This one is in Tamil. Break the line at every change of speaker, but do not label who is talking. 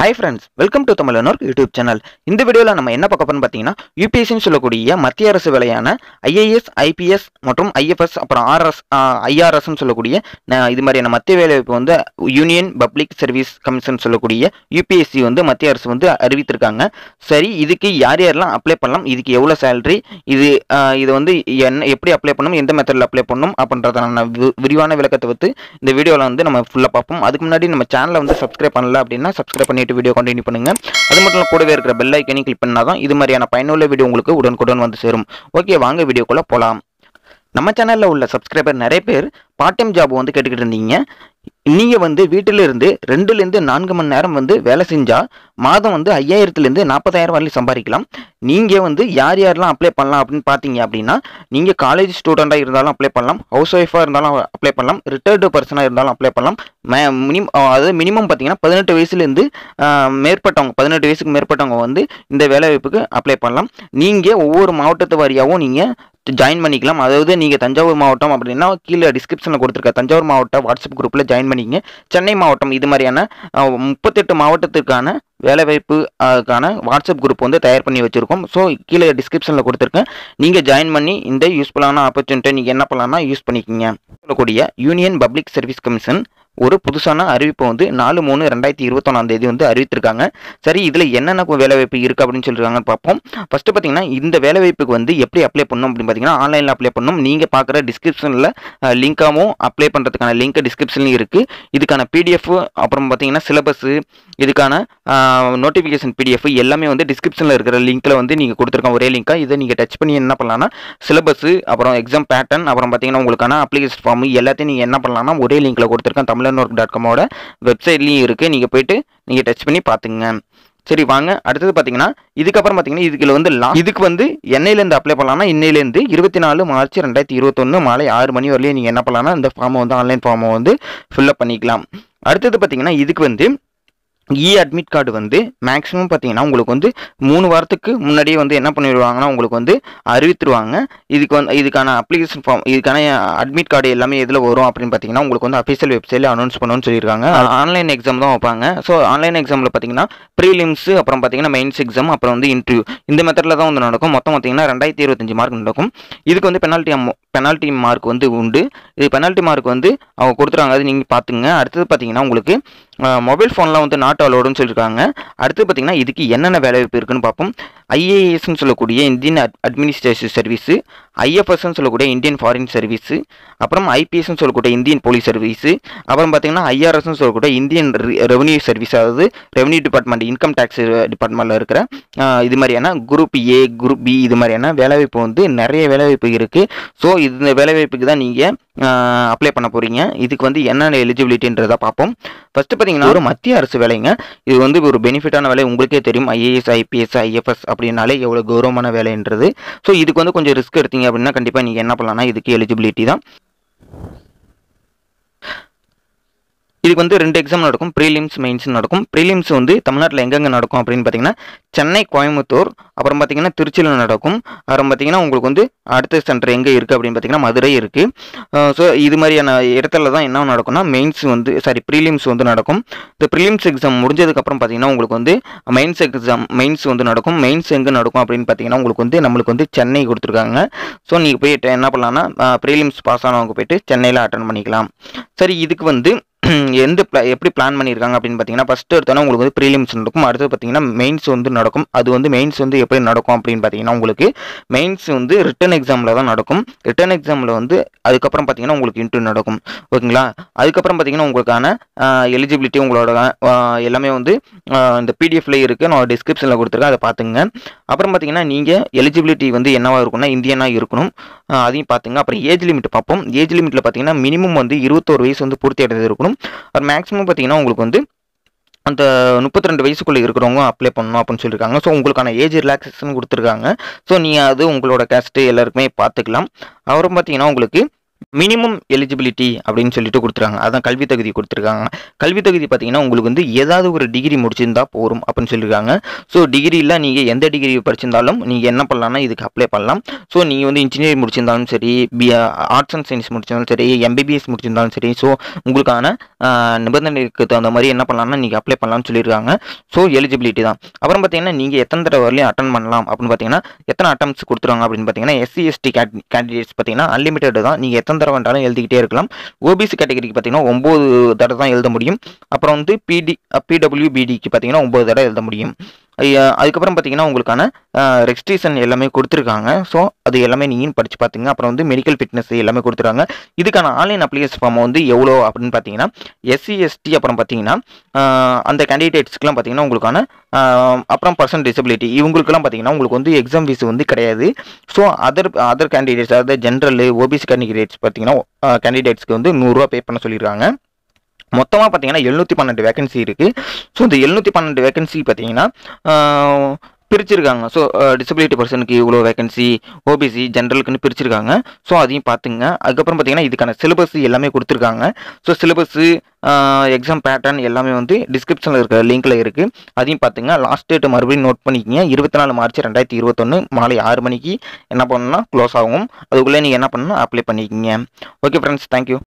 ஹாய் ஃப்ரெண்ட்ஸ் வெல்கம் டு தமிழனோர் யூடியூப் சேனல் இந்த வீடியோவில் நம்ம என்ன பார்க்க போறோம்னு பார்த்தீங்கன்னா யூபிஎஸ்சின்னு சொல்லக்கூடிய மத்திய அரசு வேலையான ஐஏஎஸ் ஐபிஎஸ் மற்றும் ஐஎஃப்எஸ் அப்புறம் ஆர்எஸ் ஐஆர்எஸ்ன்னு சொல்லக்கூடிய ந- இது மாதிரியான மத்திய வேலைவாய்ப்பு வந்து யூனியன் பப்ளிக் சர்வீஸ் கமிஷன் சொல்லக்கூடிய யூபிஎஸ்சி வந்து மத்திய அரசு வந்து அறிவித்திருக்காங்க சரி இதுக்கு யார் யாரெல்லாம் அப்ளை பண்ணலாம் இதுக்கு எவ்வளோ சேலரி இது ஆஹ், இது வந்து என்ன எப்படி அப்ளை பண்ணணும் எந்த மெத்தடில் அப்ளை பண்ணணும் அப்படின்றதான வி- விரிவான விளக்கத்தை வந்து இந்த வீடியோவில் வந்து நம்ம ஃபுல்லாக பார்ப்போம் அதுக்கு முன்னாடி நம்ம சேனலை வந்து சப்ஸ்கிரைப் பண்ணல அப்படின்னா சப்ஸ்கிரைப் பண்ணிட்டு வீடியோ கண்டினியூ பண்ணுங்க அது மட்டும் இல்ல, கூடவே இருக்கிற பெல் ஐக்கனையும் கிளிக் பண்ணால் தான் இது மாதிரியான பயனுள்ள வீடியோ உங்களுக்கு உடனுக்குடன் வந்து சேரும் ஓகே வாங்க வீடியோக்குள்ளே போகலாம் நம்ம சேனலில் உள்ள சப்ஸ்கிரைபர் நிறைய பேர் பார்ட் டைம் ஜாப் வந்து கேட்டுக்கிட்டு இருந்தீங்க நீங்கள் வந்து வீட்டில இருந்து ரெண்டுலேருந்து நான்கு மணி நேரம் வந்து வேலை செஞ்சால் மாதம் வந்து ஐயாயிரத்துலேருந்து நாற்பதாயிரம் வரையும் சம்பாதிக்கலாம் நீங்கள் வந்து யார் யாரெல்லாம் அப்ளை பண்ணலாம் அப்படின்னு பார்த்தீங்க அப்படின்னா நீங்கள் காலேஜ் ஸ்டூடெண்ட்டாக இருந்தாலும் அப்ளை பண்ணலாம் ஹவுஸ் ஒய்ஃபாக இருந்தாலும் அப்ளை பண்ணலாம் ரிட்டையர்டு பர்சனாக இருந்தாலும் அப்ளை பண்ணலாம் மினிமம் அதாவது மினிமம் பார்த்தீங்கன்னா பதினெட்டு வயசுலேருந்து மேற்பட்டவங்க பதினெட்டு வயசுக்கு மேற்பட்டவங்க வந்து இந்த வேலைவாய்ப்புக்கு அப்ளை பண்ணலாம் நீங்கள் ஒவ்வொரு மாவட்டத்து வாரியாகவும் நீங்கள் ஜாயின் பண்ணிக்கலாம் அதாவது நீங்கள் தஞ்சாவூர் மாவட்டம் அப்படின்னா கீழே டிஸ்கிரிப்ஷனில் கொடுத்துருக்க தஞ்சாவூர் மாவட்ட வாட்ஸ்அப் குரூப்பில் ஜாயின் பண்ணிக்கங்க சென்னை மாவட்டம் இது மாதிரியான அஹ், முப்பத்தெட்டு மாவட்டத்திற்கான வேலைவாய்ப்பு அதுக்கான வாட்ஸ்அப் குரூப் வந்து தயார் பண்ணி வச்சுருக்கோம் ஸோ கீழே டிஸ்கிரிப்ஷனில் கொடுத்துருக்கேன் நீங்கள் ஜாயின் பண்ணி இந்த யூஸ்ஃபுல்லான ஆப்பர்ச்சுனிட்டி நீங்கள் என்ன பண்ணலாம்னா யூஸ் பண்ணிக்கோங்க சொல்லக்கூடிய யூனியன் பப்ளிக் சர்வீஸ் கமிஷன் ஒரு புதுசான அறிவிப்பை வந்து நாலு மூணு ரெண்டாயிரத்தி இருபத்தொன்னாம் தேதி வந்து அறிவித்திருக்காங்க சரி இதில் என்னென்ன வேலைவாய்ப்பு இருக்குது அப்படின்னு சொல்லியிருக்காங்கன்னு பார்ப்போம் ஃபஸ்ட்டு பார்த்தீங்கன்னா இந்த வேலைவாய்ப்புக்கு வந்து எப்படி அப்ளை பண்ணணும் அப்படின்னு பார்த்தீங்கன்னா ஆன்லைனில் அப்ளை பண்ணணும் நீங்கள் பார்க்குற டிஸ்கிரிப்ஷனில் லிங்காகவும் அப்ளை பண்ணுறதுக்கான லிங்க் டிஸ்கிரிப்ஷன்லையும் இருக்குது இதுக்கான பிடிஎஃப் அப்புறம் பார்த்தீங்கன்னா சிலபஸு இதுக்கான நோட்டிஃபிகேஷன் பிடிஎஃப் எல்லாமே வந்து டிஸ்கிரிப்ஷனில் இருக்கிற லிங்க்கில் வந்து நீங்கள் கொடுத்துருக்கோம் ஒரே லிங்காக இதை நீங்கள் டச் பண்ணி என்ன பண்ணலாம்னா சிலபஸ் அப்புறம் எக்ஸாம் பேட்டர்ன் அப்புறம் பார்த்தீங்கன்னா உங்களுக்கான அப்ளிகேஷன் ஃபார்ம் எல்லாத்தையும் நீங்கள் என்ன பண்ணலாம்னா ஒரே லிங்க்கில் கொடுத்துருக்கேன் தமிழன் ஒர்க் டாட் காமோட வெப்சைட்லேயும் இருக்குது நீங்கள் போயிட்டு நீங்கள் டச் பண்ணி பார்த்துங்க சரி வாங்க அடுத்தது பார்த்தீங்கன்னா இதுக்கப்புறம் பார்த்தீங்கன்னா இதுக்குள்ள வந்து லா இதுக்கு வந்து என்னையிலேருந்து அப்ளை பண்ணலாம்னா இன்னையிலேருந்து இருபத்தி நாலு மார்ச் ரெண்டாயிரத்தி இருபத்தொன்று மாலை ஆறு மணி வரலையும் நீங்கள் என்ன பண்ணலாம்னா இந்த ஃபார்மை வந்து ஆன்லைன் ஃபார்மை வந்து ஃபில்அப் பண்ணிக்கலாம் அடுத்தது பார்த்தீங்கன்னா இதுக்கு வந்து இ அட்மிட் கார்டு வந்து மேக்ஸிமம் பார்த்தீங்கன்னா உங்களுக்கு வந்து மூணு வாரத்துக்கு முன்னாடியே வந்து என்ன பண்ணிடுவாங்கன்னா உங்களுக்கு வந்து அறிவித்துருவாங்க இதுக்கு வந்து இதுக்கான அப்ளிகேஷன் ஃபார்ம் இதுக்கான அட்மிட் கார்டு எல்லாமே எதில் வரும் அப்படின்னு பார்த்தீங்கன்னா உங்களுக்கு வந்து அஃபிஷியல் வெப்சைட்டில் அனௌன்ஸ் பண்ணணும்னு சொல்லியிருக்காங்க ஆன்லைன் எக்ஸாம் தான் வைப்பாங்க ஸோ ஆன்லைன் எக்ஸாமில் பார்த்தீங்கன்னா ப்ரீலிம்ஸ் அப்புறம் பார்த்தீங்கன்னா மெயின்ஸ் எக்ஸாம் அப்புறம் வந்து இன்டர்வியூ இந்த மெத்தடில் தான் வந்து நடக்கும் மொத்தம் பார்த்தீங்கன்னா ரெண்டாயிரத்தி இருபத்தஞ்சு மார்க் நடக்கும் இதுக்கு வந்து பெனால்ட்டி பெனால்ட்டி மார்க் வந்து உண்டு இது பெனால்ட்டி மார்க் வந்து அவங்க கொடுத்துருவாங்க அது நீங்கள் பார்த்துங்க அடுத்தது பார்த்தீங்கன்னா உங்களுக்கு மொபைல் ஃபோன்லாம் வந்து நாட் அலோடுன்னு சொல்லியிருக்காங்க அடுத்து பார்த்தீங்கன்னா இதுக்கு என்னென்ன வேலைவாய்ப்பு இருக்குன்னு பார்ப்போம் ஐஏஎஸ்ன்னு சொல்லக்கூடிய இந்தியன் அட்மினிஸ்ட்ரேட்டிவ் சர்வீஸு ஐஎஃப்எஸ்ன்னு சொல்லக்கூடிய இந்தியன் ஃபாரின் சர்வீஸு அப்புறம் ஐபிஎஸ்ன்னு சொல்லக்கூடிய இந்தியன் போலீஸ் சர்வீஸு அப்புறம் பார்த்தீங்கன்னா ஐஆர்எஸ்ன்னு சொல்லக்கூடிய இந்தியன் ரெவன்யூ சர்வீஸ் அதாவது ரெவன்யூ டிபார்ட்மெண்ட் இன்கம் டேக்ஸ் டிபார்ட்மெண்ட்டில் இருக்கிற ஆஹ், இது மாதிரியான குரூப் ஏ குரூப் பி இது மாதிரியான வேலைவாய்ப்பு வந்து நிறைய வேலைவாய்ப்பு இருக்குது ஸோ இந்த வேலைவாய்ப்புக்கு தான் நீங்கள் அப்ளை பண்ண போகிறீங்க இதுக்கு வந்து என்னென்ன எலிஜிபிலிட்டின்றதை பார்ப்போம் ஃபஸ்ட்டு பார்த்தீங்கன்னா ஒரு மத்திய அரசு வேலைங்க இது வந்து ஒரு பெனிஃபிட்டான வேலை உங்களுக்கே தெரியும் ஐஏஎஸ் ஐபிஎஸ் ஐஎஃப்எஸ் அப்படின்னாலே எவ்வளோ கௌரவமான வேலைன்றது ஸோ இதுக்கு வந்து கொஞ்சம் ரிஸ்க் எடுத்தீங்க அப்படின்னா கண்டிப்பாக நீங்கள் என்ன பண்ணலாம்னா இதுக்கு எலிஜிபிலிட்டி தான் இதுக்கு வந்து ரெண்டு எக்ஸாம் நடக்கும் ப்ரீலிம்ஸ் மெயின்ஸ் நடக்கும் ப்ரீலிம்ஸ் வந்து தமிழ்நாட்டில் எங்கெங்கே நடக்கும் அப்படின்னு பார்த்தீங்கன்னா சென்னை கோயம்புத்தூர் அப்புறம் பார்த்தீங்கன்னா திருச்சியில் நடக்கும் அப்புறம் பார்த்தீங்கன்னா உங்களுக்கு வந்து அடுத்த சென்டர் எங்கே இருக்குது அப்படின்னு பார்த்தீங்கன்னா மதுரை இருக்குது ஸோ இது மாதிரியான இடத்துல தான் என்ன நடக்கும்னா மெயின்ஸ் வந்து சாரி ப்ரீலிம்ஸ் வந்து நடக்கும் இந்த ப்ரீலிம்ஸ் எக்ஸாம் முடிஞ்சதுக்கப்புறம் பார்த்தீங்கன்னா உங்களுக்கு வந்து மெயின்ஸ் எக்ஸாம் மெயின்ஸ் வந்து நடக்கும் மெயின்ஸ் எங்கே நடக்கும் அப்படின்னு பார்த்தீங்கன்னா உங்களுக்கு வந்து நம்மளுக்கு வந்து சென்னை கொடுத்துருக்காங்க ஸோ நீங்கள் போயிட்டு என்ன பண்ணலாம்னா ப்ரீலிம்ஸ் பாஸ் ஆனவங்க போயிட்டு சென்னையில் அட்டன் பண்ணிக்கலாம் சரி இதுக்கு வந்து எந்த pla- எப்படி பிளான் பண்ணியிருக்காங்க அப்படின்னு பார்த்தீங்கன்னா ஃபஸ்ட்டு எடுத்தோன்னா உங்களுக்கு வந்து ப்ரீலிம்ஸ் நடக்கும் அடுத்து பார்த்தீங்கன்னா மெயின்ஸ் வந்து நடக்கும் அது வந்து மெயின்ஸ் வந்து எப்படி நடக்கும் அப்படின்னு பார்த்தீங்கன்னா உங்களுக்கு மெயின்ஸ் வந்து ரிட்டன் எக்ஸாமில் தான் நடக்கும் ரிட்டன் எக்ஸாமில் வந்து அதுக்கப்புறம் பார்த்தீங்கன்னா உங்களுக்கு இன்டர்வியூ நடக்கும் ஓகேங்களா அதுக்கப்புறம் பார்த்தீங்கன்னா உங்களுக்கான எலிஜிபிலிட்டி உங்களோட ஆஹ், எல்லாமே வந்து ஆஹ், இந்த பிடிஎஃப்லேயே இருக்குது நான் டிஸ்கிரிப்ஷனில் கொடுத்துருக்கேன் அதை பார்த்துங்க அப்புறம் பார்த்தீங்கன்னா நீங்கள் எலிஜிபிலிட்டி வந்து என்னவா இருக்கும்னா இந்தியனாக இருக்கணும் ஆஹ், அதையும் பார்த்துங்க அப்புறம் ஏஜ் லிமிட் பார்ப்போம் ஏஜ் லிமிட்டில் பார்த்தீங்கன்னா மினிமம் வந்து இருபத்தோரு வயசு வந்து பூர்த்தி அடைந்து இருக்கணும் அது மேக்ஸிமம் பார்த்தீங்கன்னா உங்களுக்கு வந்து அந்த முப்பத்தி ரெண்டு வயசுக்குள்ளே இருக்கிறவங்க அப்ளை பண்ணணும் அப்படின்னு சொல்லியிருக்காங்க ஸோ உங்களுக்கான ஏஜ் ரிலாக்ஸேஷன் கொடுத்துருக்காங்க ஸோ நீங்கள் அது உங்களோட கேஸ்ட்டு எல்லாருக்குமே பார்த்துக்கலாம் அப்புறம் பார்த்தீங்கன்னா உங்களுக்கு மினிமம் எலிஜிபிலிட்டி அப்படின்னு சொல்லிட்டு கொடுத்துருக்காங்க அதான் கல்வி தகுதி கொடுத்துருக்காங்க கல்வி தகுதி பார்த்தீங்கன்னா உங்களுக்கு வந்து ஏதாவது ஒரு டிகிரி முடிச்சிருந்தா போரும் அப்படின்னு சொல்லியிருக்காங்க ஸோ டிகிரியில் நீங்கள் எந்த டிகிரி படிச்சிருந்தாலும் நீங்கள் என்ன பண்ணலாம்னா இதுக்கு அப்ளை பண்ணலாம் ஸோ நீங்கள் வந்து இன்ஜினியரிங் முடிச்சிருந்தாலும் சரி பி ஆர்ட்ஸ் அண்ட் சயின்ஸ் முடிச்சிருந்தாலும் சரி எம்பிபிஎஸ் முடிச்சிருந்தாலும் சரி ஸோ உங்களுக்கான ஆஹ், நிபந்தனைக்கு தகுந்த மாதிரி என்ன பண்ணலாம்னா நீங்கள் அப்ளை பண்ணலாம்னு சொல்லியிருக்காங்க ஸோ எலிஜிபிலிட்டி தான் அப்புறம் பார்த்தீங்கன்னா நீங்கள் எத்தனை தடவை வரலையும் அட்டன் பண்ணலாம் அப்படின்னு பார்த்தீங்கன்னா எத்தனை அட்டம்ஸ் கொடுத்துருவாங்க அப்படின்னு பார்த்தீங்கன்னா எஸ்சி எஸ்டி கேண்டிடேட்ஸ் பார்த்தீங்கன்னா அன்லிமிட்டட் தான் நீங்கள் எத்தனை தடவை வேண்டாலும் எழுதிக்கிட்டே இருக்கலாம் ஓபிசி கேட்டகரிக்கு பார்த்தீங்கன்னா ஒம்பது தடவை தான் எழுத முடியும் அப்புறம் வந்து பிடி பிடபிள்யூபிடிக்கு பார்த்தீங்கன்னா ஒம்பது தடவை எழுத முடியும் ஐயா, அதுக்கப்புறம் பார்த்தீங்கன்னா உங்களுக்கான ரெஜிஸ்ட்ரேஷன் எல்லாமே கொடுத்துருக்காங்க ஸோ அது எல்லாமே நீங்கள் படித்து பார்த்துங்க அப்புறம் வந்து மெடிக்கல் ஃபிட்னஸ் எல்லாமே கொடுத்துருக்காங்க இதுக்கான ஆன்லைன் அப்ளிகேஷன் ஃபார்ம் வந்து எவ்வளோ அப்படின்னு பார்த்தீங்கன்னா எஸ்சி எஸ்டி அப்புறம் பார்த்தீங்கன்னா ஆஹ், அந்த கேண்டிடேட்ஸ்க்குலாம் பார்த்தீங்கன்னா உங்களுக்கான ஆஹ், அப்புறம் பர்சன் டிசபிலிட்டி இவங்களுக்குலாம் பார்த்தீங்கன்னா உங்களுக்கு வந்து எக்ஸாம் ஃபீஸ் வந்து கிடையாது ஸோ அதர் அதர் கேண்டிடேட்ஸ் அதாவது ஜென்ரல் ஓபிசி கேண்டிடேட்ஸ் பார்த்தீங்கன்னா கேண்டிடேட்ஸ்க்கு வந்து நூறுரூவா பே பண்ண சொல்லியிருக்காங்க மொத்தமாக பார்த்தீங்கன்னா எழுநூற்றி பன்னெண்டு வேகன்சி இருக்குது ஸோ இந்த எழுநூற்றி பன்னெண்டு வேகன்சி பார்த்தீங்கன்னா ஆஹ், பிரிச்சிருக்காங்க ஸோ டிசபிலிட்டி பர்சனுக்கு இவ்வளோ வேகன்சி ஓபிசி ஜென்ரலுக்குன்னு பிரிச்சிருக்காங்க ஸோ அதையும் பார்த்துங்க அதுக்கப்புறம் பார்த்தீங்கன்னா இதுக்கான சிலபஸ் எல்லாமே கொடுத்துருக்காங்க ஸோ சிலபஸ்ஸு எக்ஸாம் பேட்டர்ன் எல்லாமே வந்து டிஸ்கிரிப்ஷனில் இருக்க லிங்க்கில் இருக்குது அதையும் பார்த்துங்க லாஸ்ட் டேட் மறுபடியும் நோட் பண்ணிக்கிங்க இருபத்தி நாலு மார்ச் ரெண்டாயிரத்தி இருபத்தொன்று மாலை ஆறு மணிக்கு என்ன பண்ணணும்னா க்ளோஸ் ஆகும் அதுக்குள்ளே நீங்கள் என்ன பண்ணணும் அப்ளை பண்ணிக்கிங்க ஓகே ஃப்ரெண்ட்ஸ் தேங்க்யூ